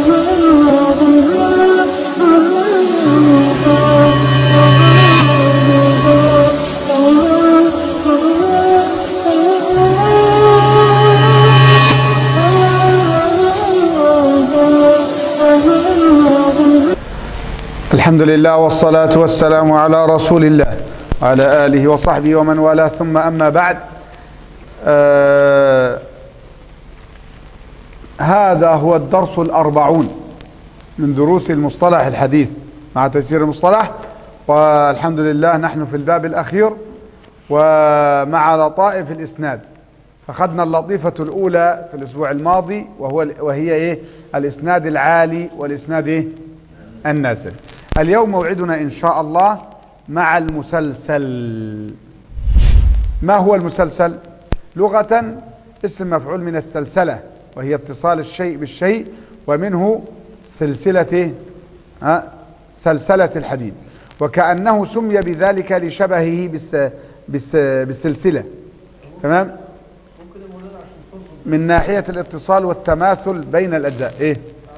الحمد لله والصلاة والسلام على رسول الله وعلى آله وصحبه ومن والاه ثم أما بعد آه هذا هو الدرس الأربعون من دروس المصطلح الحديث مع تيسير المصطلح والحمد لله نحن في الباب الأخير ومع لطائف الإسناد فخدنا اللطيفة الأولى في الأسبوع الماضي وهو وهي إيه الإسناد العالي والإسناد إيه النازل اليوم موعدنا إن شاء الله مع المسلسل ما هو المسلسل لغة اسم مفعول من السلسلة وهي اتصال الشيء بالشيء ومنه سلسلة ها سلسلة الحديد وكأنه سمي بذلك لشبهه بالس بالس بالسلسلة تمام من ناحية الاتصال والتماثل بين الأجزاء ايه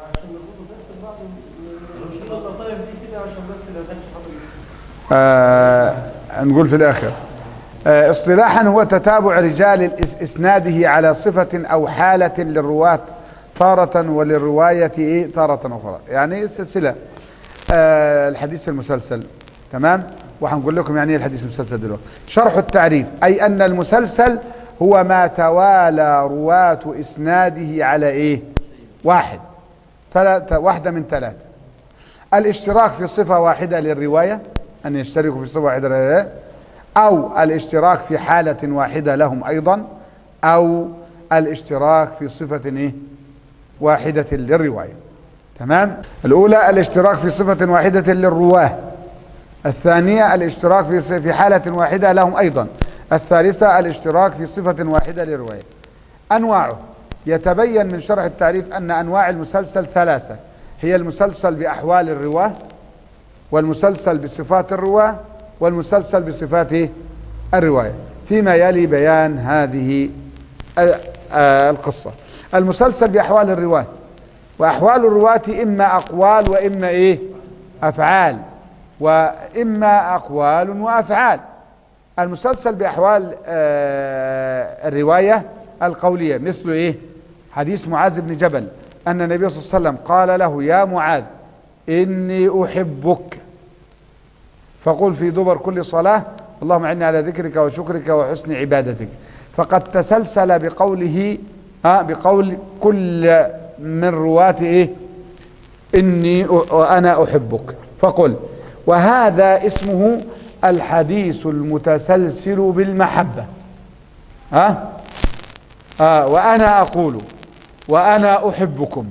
آه نقول في الآخر آه اصطلاحا هو تتابع رجال إسناده على صفة أو حالة للرواة تارة وللرواية إيه تارة أخرى يعني سلسلة آه الحديث المسلسل تمام وهنقول لكم يعني ايه الحديث المسلسل دلوقتي شرح التعريف أي أن المسلسل هو ما توالى رواة إسناده على إيه واحد ثلاثة واحدة من ثلاثة الاشتراك في صفة واحدة للرواية أن يشتركوا في صفة واحدة للرواية أو الاشتراك في حالة واحدة لهم أيضا أو الاشتراك في صفة إيه؟ واحدة للرواية تمام الأولى الاشتراك في صفة واحدة للرواه الثانية الاشتراك في في حالة واحدة لهم أيضا الثالثة الاشتراك في صفة واحدة للرواية أنواعه يتبين من شرح التعريف أن أنواع المسلسل ثلاثة هي المسلسل بأحوال الرواه والمسلسل بصفات الرواه والمسلسل بصفات الرواية فيما يلي بيان هذه القصة المسلسل بأحوال الرواه وأحوال الرواة إما أقوال وإما إيه أفعال وإما أقوال وأفعال المسلسل بأحوال الرواية القولية مثل إيه حديث معاذ بن جبل أن النبي صلى الله عليه وسلم قال له يا معاذ إني أحبك فقل في دبر كل صلاة اللهم أعني على ذكرك وشكرك وحسن عبادتك فقد تسلسل بقوله ها بقول كل من رواة إيه إني وأنا أحبك فقل وهذا اسمه الحديث المتسلسل بالمحبة ها آه وأنا أقول وأنا أحبكم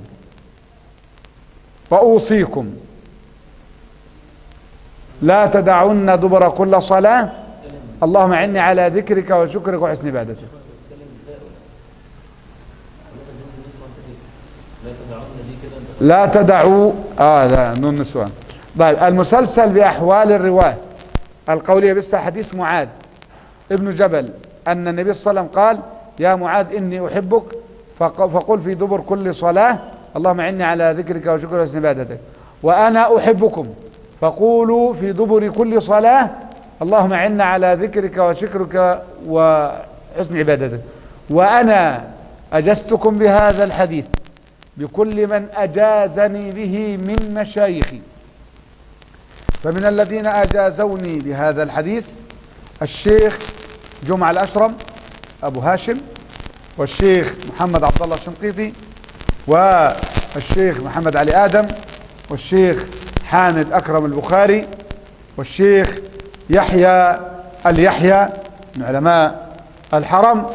وأوصيكم لا تدعن دبر كل صلاة اللهم عني على ذكرك وشكرك وحسن عبادتك لا تدعوا اه لا نون نسوان طيب المسلسل بأحوال الرواة القولية بس حديث معاذ ابن جبل أن النبي صلى الله عليه وسلم قال يا معاذ إني أحبك فقل في دبر كل صلاة اللهم عني على ذكرك وشكرك وحسن عبادتك وأنا أحبكم فقولوا في دبر كل صلاة اللهم عنا على ذكرك وشكرك وحسن عبادتك وأنا أجزتكم بهذا الحديث بكل من أجازني به من مشايخي فمن الذين أجازوني بهذا الحديث الشيخ جمع الأشرم أبو هاشم والشيخ محمد عبد الله الشنقيطي والشيخ محمد علي آدم والشيخ حامد أكرم البخاري والشيخ يحيى اليحيى من علماء الحرم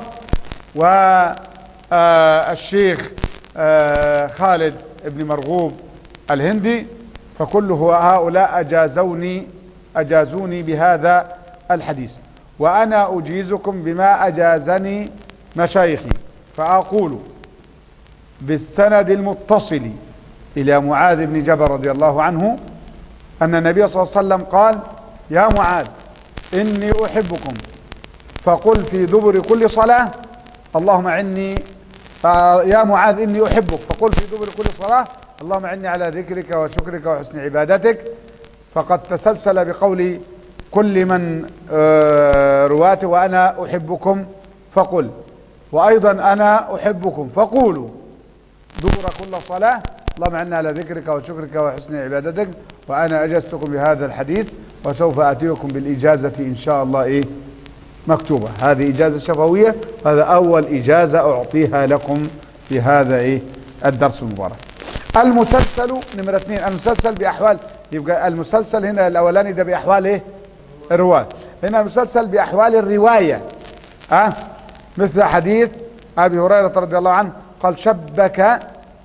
والشيخ خالد بن مرغوب الهندي فكل هؤلاء أجازوني أجازوني بهذا الحديث وأنا أجيزكم بما أجازني مشايخي فأقول بالسند المتصل إلى معاذ بن جبل رضي الله عنه أن النبي صلى الله عليه وسلم قال يا معاذ إني أحبكم فقل في دبر كل صلاة اللهم عني يا معاذ إني أحبك فقل في دبر كل صلاة اللهم عني على ذكرك وشكرك وحسن عبادتك فقد تسلسل بقول كل من آه، رواته وأنا أحبكم فقل وأيضا أنا أحبكم فقولوا دبر كل صلاة اللهم عنا على ذكرك وشكرك وحسن عبادتك وأنا أجزتكم بهذا الحديث وسوف أتيكم بالإجازة إن شاء الله إيه مكتوبة هذه إجازة شفوية هذا أول إجازة أعطيها لكم في هذا إيه الدرس المبارك المسلسل نمرة اثنين المسلسل بأحوال يبقى المسلسل هنا الأولاني ده بأحوال إيه الرواية هنا المسلسل بأحوال الرواية أه؟ مثل حديث أبي هريرة رضي الله عنه قال شبك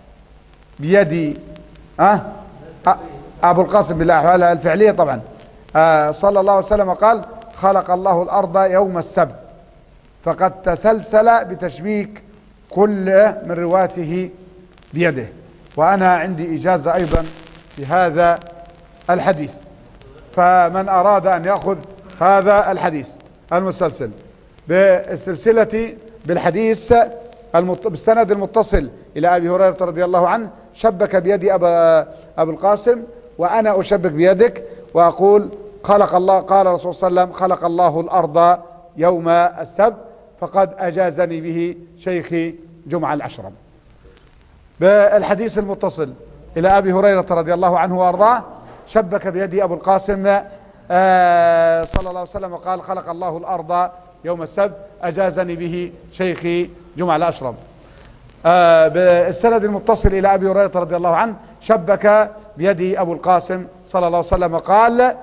بيدي أه؟ أه؟ أبو القاسم بالأحوال الفعلية طبعا أه صلى الله عليه وسلم قال خلق الله الأرض يوم السبت فقد تسلسل بتشبيك كل من رواته بيده وأنا عندي إجازة أيضا في هذا الحديث فمن أراد أن يأخذ هذا الحديث المسلسل بالسلسلة بالحديث المط... بالسند المتصل إلى أبي هريرة رضي الله عنه شبك بيدي أبا, أبو القاسم وأنا أشبك بيدك وأقول خلق الله قال رسول صلى الله عليه وسلم خلق الله الأرض يوم السبت فقد أجازني به شيخي جمعة الأشرم بالحديث المتصل إلى أبي هريرة رضي الله عنه وأرضاه شبك بيدي أبو القاسم آه صلى الله عليه وسلم وقال خلق الله الأرض يوم السبت أجازني به شيخي جمعة الأشرم آه بالسند المتصل إلى أبي هريرة رضي الله عنه شبك بيدي أبو القاسم صلى الله عليه وسلم وقال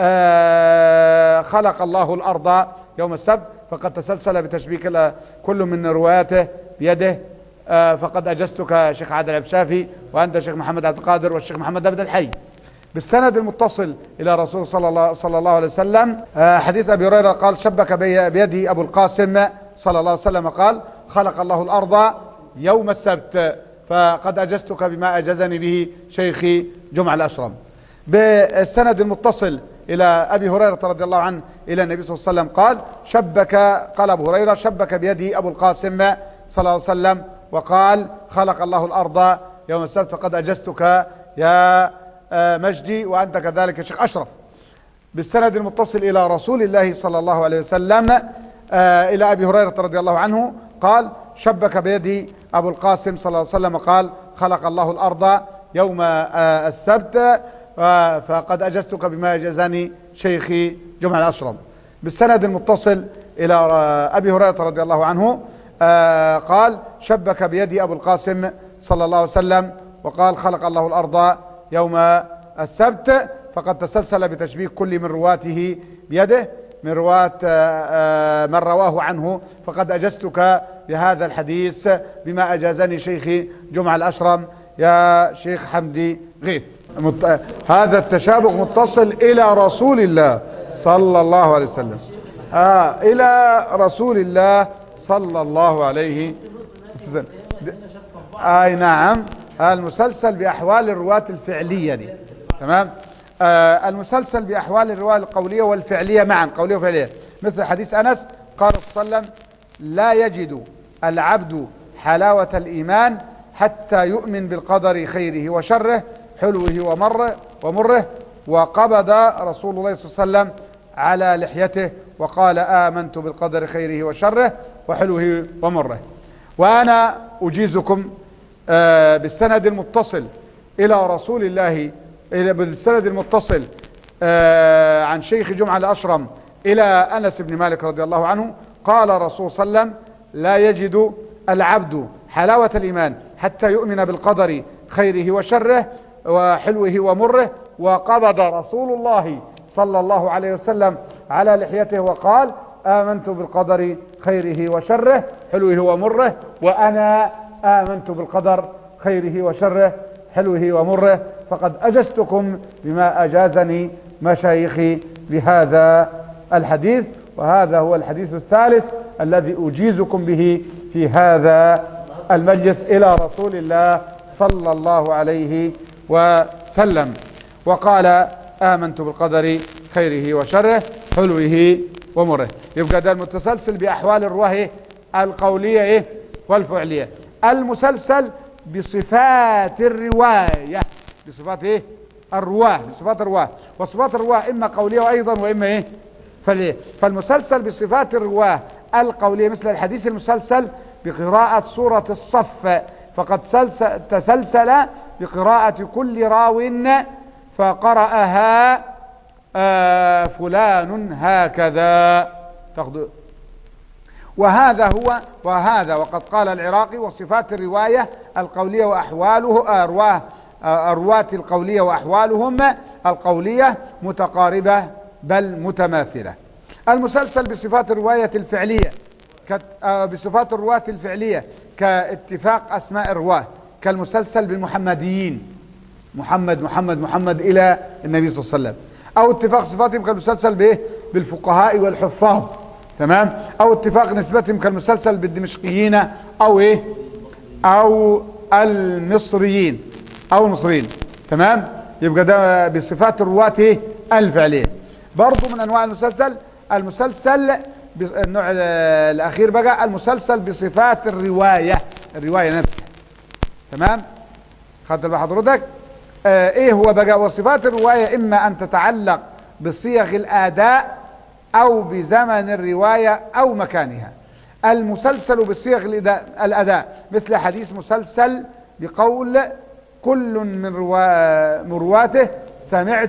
آه خلق الله الأرض يوم السبت فقد تسلسل بتشبيك كل من رواياته بيده آه فقد أجزتك شيخ عادل عبشافي وأنت شيخ محمد عبد القادر والشيخ محمد عبد الحي بالسند المتصل إلى رسول صلى الله, صلى الله عليه وسلم آه حديث أبي هريرة قال شبك بيدي أبو القاسم صلى الله عليه وسلم قال خلق الله الأرض يوم السبت فقد أجزتك بما أجزني به شيخي جمع الأشرم بالسند المتصل إلى أبي هريرة رضي الله عنه إلى النبي صلى الله عليه وسلم قال شبك قال أبو هريرة شبك بيدي أبو القاسم صلى الله عليه وسلم وقال خلق الله الأرض يوم السبت فقد أجزتك يا مجدي وأنت كذلك شيخ أشرف بالسند المتصل إلى رسول الله صلى الله عليه وسلم إلى أبي هريرة رضي الله عنه قال شبك بيدي أبو القاسم صلى الله عليه وسلم قال خلق الله الأرض يوم السبت فقد أجزتك بما أجزني شيخي جمع الأشرم بالسند المتصل إلى أبي هريرة رضي الله عنه قال شبك بيدي أبو القاسم صلى الله عليه وسلم وقال خلق الله الأرض يوم السبت فقد تسلسل بتشبيه كل من رواته بيده من رواة من رواه عنه فقد أجزتك بهذا الحديث بما أجازني شيخي جمع الأشرم يا شيخ حمدي غيث مت... هذا التشابك متصل إلى رسول الله صلى الله عليه وسلم آه إلى رسول الله صلى الله عليه وسلم آي نعم المسلسل بأحوال الرواة الفعلية دي تمام آه المسلسل بأحوال الرواة القولية والفعلية معا قولية وفعلية مثل حديث أنس قال صلى الله عليه وسلم لا يجد العبد حلاوة الإيمان حتى يؤمن بالقدر خيره وشره حلوه ومره ومره وقبض رسول الله صلى الله عليه وسلم على لحيته وقال آمنت بالقدر خيره وشره وحلوه ومره وأنا أجيزكم آه بالسند المتصل إلى رسول الله إلى بالسند المتصل آه عن شيخ جمعة الأشرم إلى أنس بن مالك رضي الله عنه قال رسول صلى الله عليه وسلم لا يجد العبد حلاوة الإيمان حتى يؤمن بالقدر خيره وشره وحلوه ومره وقبض رسول الله صلى الله عليه وسلم على لحيته وقال آمنت بالقدر خيره وشره حلوه ومره وأنا آمنت بالقدر خيره وشره حلوه ومره فقد أجزتكم بما أجازني مشايخي بهذا الحديث وهذا هو الحديث الثالث الذي أجيزكم به في هذا المجلس إلى رسول الله صلى الله عليه وسلم وقال آمنت بالقدر خيره وشره حلوه ومره يبقى ده المتسلسل بأحوال الرواه القولية إيه والفعلية المسلسل بصفات الرواية بصفات ايه الرواه بصفات الرواه وصفات الرواه اما قولية ايضا واما ايه فالايه فالمسلسل بصفات الرواه القولية مثل الحديث المسلسل بقراءة سورة الصف فقد سلسل تسلسل بقراءة كل راو فقرأها آه فلان هكذا تاخذ وهذا هو وهذا وقد قال العراقي وصفات الرواية القولية وأحواله أرواه الرواة القولية وأحوالهم القولية متقاربة بل متماثلة المسلسل بصفات الرواية الفعلية بصفات الرواة الفعلية كاتفاق أسماء الرواة كالمسلسل بالمحمديين محمد محمد محمد إلى النبي صلى الله عليه وسلم أو اتفاق صفاتهم كالمسلسل بإيه بالفقهاء والحفاظ تمام أو اتفاق نسبتهم كالمسلسل بالدمشقيين أو إيه أو المصريين أو المصريين تمام يبقى ده بصفات الرواة إيه الفعلية برضو من أنواع المسلسل المسلسل النوع الأخير بقى المسلسل بصفات الرواية الرواية نفسها تمام خدت بحضرتك آه ايه هو بقى وصفات الرواية اما ان تتعلق بصيغ الاداء او بزمن الرواية او مكانها المسلسل بصيغ الاداء مثل حديث مسلسل بقول كل من رواته سمعت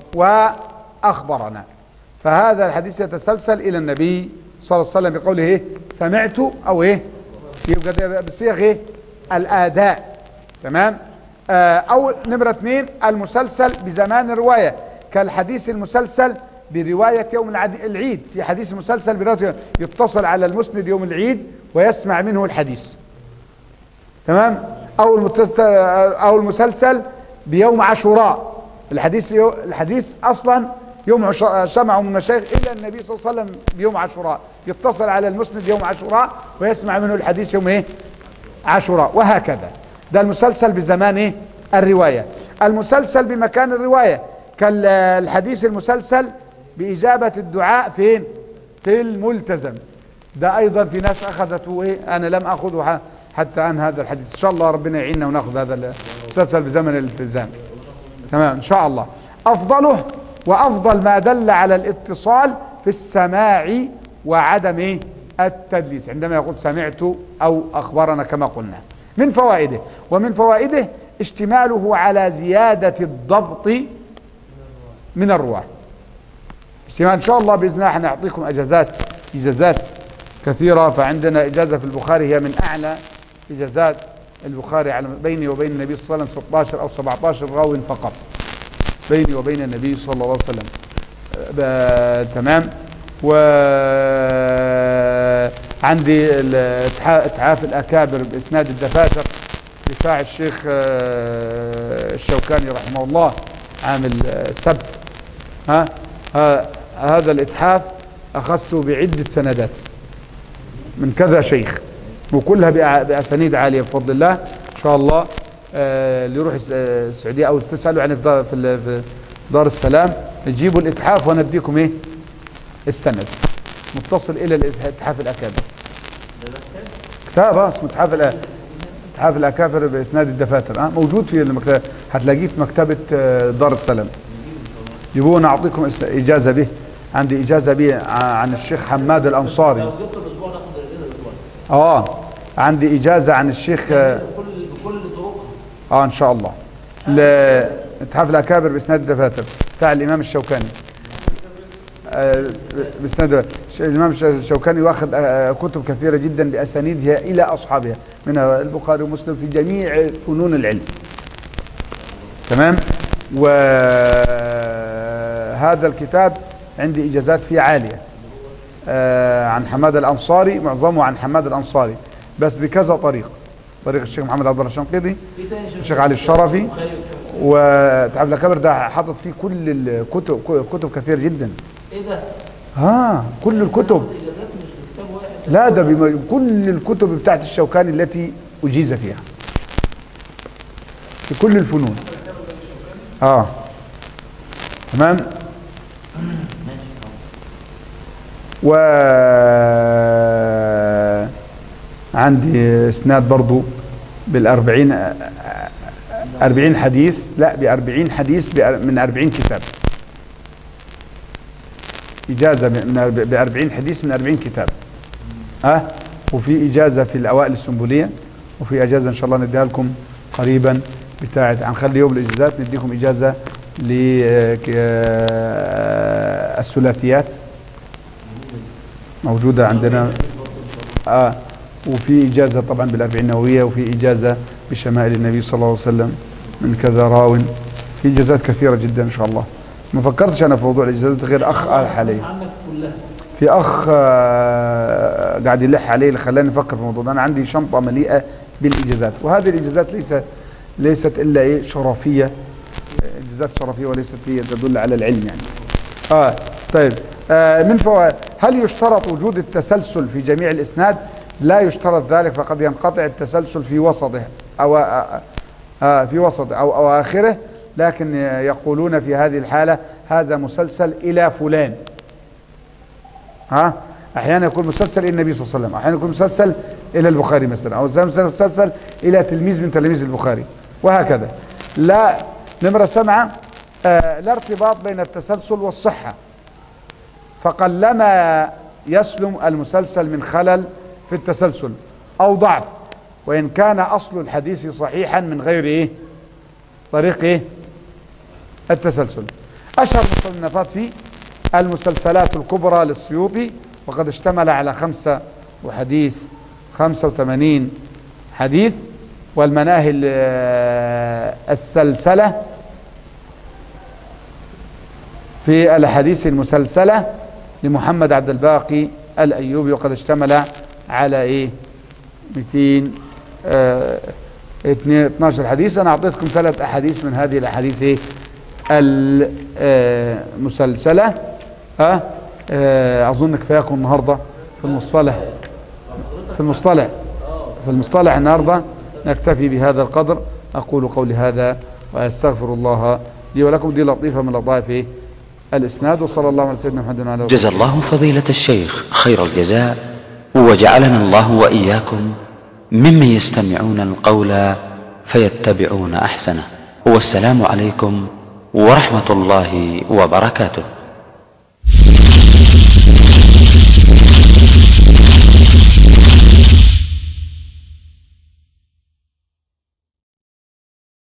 واخبرنا فهذا الحديث يتسلسل الى النبي صلى الله عليه وسلم بقوله ايه سمعت او ايه يبقى ده بصيغ ايه الاداء تمام آه او نمرة اثنين المسلسل بزمان الرواية كالحديث المسلسل برواية يوم العيد في حديث مسلسل برواية يتصل على المسند يوم العيد ويسمع منه الحديث تمام او او المسلسل بيوم عاشوراء الحديث الحديث اصلا يوم سمعوا من المشايخ الى النبي صلى الله عليه وسلم بيوم عاشوراء يتصل على المسند يوم عاشوراء ويسمع منه الحديث يوم ايه عاشوراء وهكذا ده المسلسل بزمان ايه الرواية المسلسل بمكان الرواية كالحديث المسلسل بإجابة الدعاء فين في الملتزم ده ايضا في ناس اخذته ايه انا لم اخذه حتى عن هذا الحديث ان شاء الله ربنا يعيننا وناخذ هذا المسلسل بزمن الالتزام تمام ان شاء الله افضله وافضل ما دل على الاتصال في السماع وعدم ايه التدليس عندما يقول سمعت او اخبرنا كما قلنا من فوائده ومن فوائده اشتماله على زيادة الضبط من الرواة اشتمال ان شاء الله باذن الله حنعطيكم اجازات اجازات كثيرة فعندنا اجازة في البخاري هي من اعلى اجازات البخاري على بيني وبين النبي صلى الله عليه وسلم 16 او 17 راو فقط بيني وبين النبي صلى الله عليه وسلم تمام وعندي اتحاف الاكابر باسناد الدفاتر دفاع الشيخ الشوكاني رحمه الله عامل السبت ها هذا الاتحاف اخذته بعدة سندات من كذا شيخ وكلها باسانيد عالية بفضل الله ان شاء الله اللي يروح السعودية او تسألوا عن في دار السلام تجيبوا الاتحاف ونديكم ايه السند متصل الى الاتحاف الاكابر كتاب اسمه اتحاف اتحاف الاكابر باسناد الدفاتر أه؟ موجود في المكتبة هتلاقيه في مكتبة دار السلام جيبوه اعطيكم اجازة به عندي اجازة به عن الشيخ حماد الانصاري اه عندي اجازة عن الشيخ اه ان شاء الله اتحاف الاكابر باسناد الدفاتر بتاع الامام الشوكاني باسناد الامام الشوكاني واخذ كتب كثيرة جدا باسانيدها الى اصحابها منها البخاري ومسلم في جميع فنون العلم تمام وهذا الكتاب عندي اجازات فيه عالية عن حماد الانصاري معظمه عن حماد الانصاري بس بكذا طريق طريق الشيخ محمد عبد الله الشنقيطي الشيخ علي الشرفي وتعب الكبر ده حاطط فيه كل الكتب كتب كثير جدا ايه ده ها كل الكتب لا ده بم... كل الكتب بتاعت الشوكاني التي اجيز فيها في كل الفنون اه تمام و عندي اسناد برضو بالأربعين أربعين حديث لا بأربعين حديث بأر- من أربعين كتاب إجازة من بأربعين حديث من أربعين كتاب ها وفي إجازة في الأوائل السنبولية وفي إجازة إن شاء الله نديها لكم قريبا بتاعت هنخلي يوم الإجازات نديكم إجازة للثلاثيات موجودة عندنا آه وفي إجازة طبعا بالأربعين النووية وفي إجازة بشمائل النبي صلى الله عليه وسلم من كذا راو في إجازات كثيرة جدا إن شاء الله ما فكرتش أنا في موضوع الإجازات غير أخ قال علي عنك كلها في أخ آه، قاعد يلح عليه اللي خلاني أفكر في الموضوع ده أنا عندي شنطة مليئة بالإجازات وهذه الإجازات ليس ليست إلا إيه شرفية آه، إجازات شرفية وليست هي تدل على العلم يعني آه طيب آه من فوائد هل يشترط وجود التسلسل في جميع الإسناد لا يشترط ذلك فقد ينقطع التسلسل في وسطه أو آه آه في وسط أو أواخره لكن يقولون في هذه الحالة هذا مسلسل إلى فلان ها احيانا يكون مسلسل الى النبي صلى الله عليه وسلم احيانا يكون مسلسل الى البخاري مثلا او مسلسل الى تلميذ من تلاميذ البخاري وهكذا لا نمرة سبعة آه لا ارتباط بين التسلسل والصحة فقلما يسلم المسلسل من خلل في التسلسل او ضعف وان كان اصل الحديث صحيحا من غير ايه طريق ايه التسلسل اشهر المصنفات فيه المسلسلات الكبرى للسيوطي وقد اشتمل على خمسة وحديث خمسة وثمانين حديث والمناهل آه، السلسلة في الأحاديث المسلسلة لمحمد عبد الباقي الأيوبي وقد اشتمل على إيه 200 آه، اتنين- 12 حديث أنا أعطيتكم ثلاث أحاديث من هذه الأحاديث إيه المسلسلة ها آه، أظن كفاياكم النهاردة في المصطلح في المصطلح في المصطلح النهاردة نكتفي بهذا القدر أقول قولي هذا وأستغفر الله لي ولكم دي لطيفة من لطائف إيه؟ الإسناد وصلى الله على سيدنا محمد وعلى آله جزا الله فضيلة الشيخ خير الجزاء وجعلنا الله وإياكم ممن يستمعون القول فيتبعون أحسنه والسلام عليكم ورحمة الله وبركاته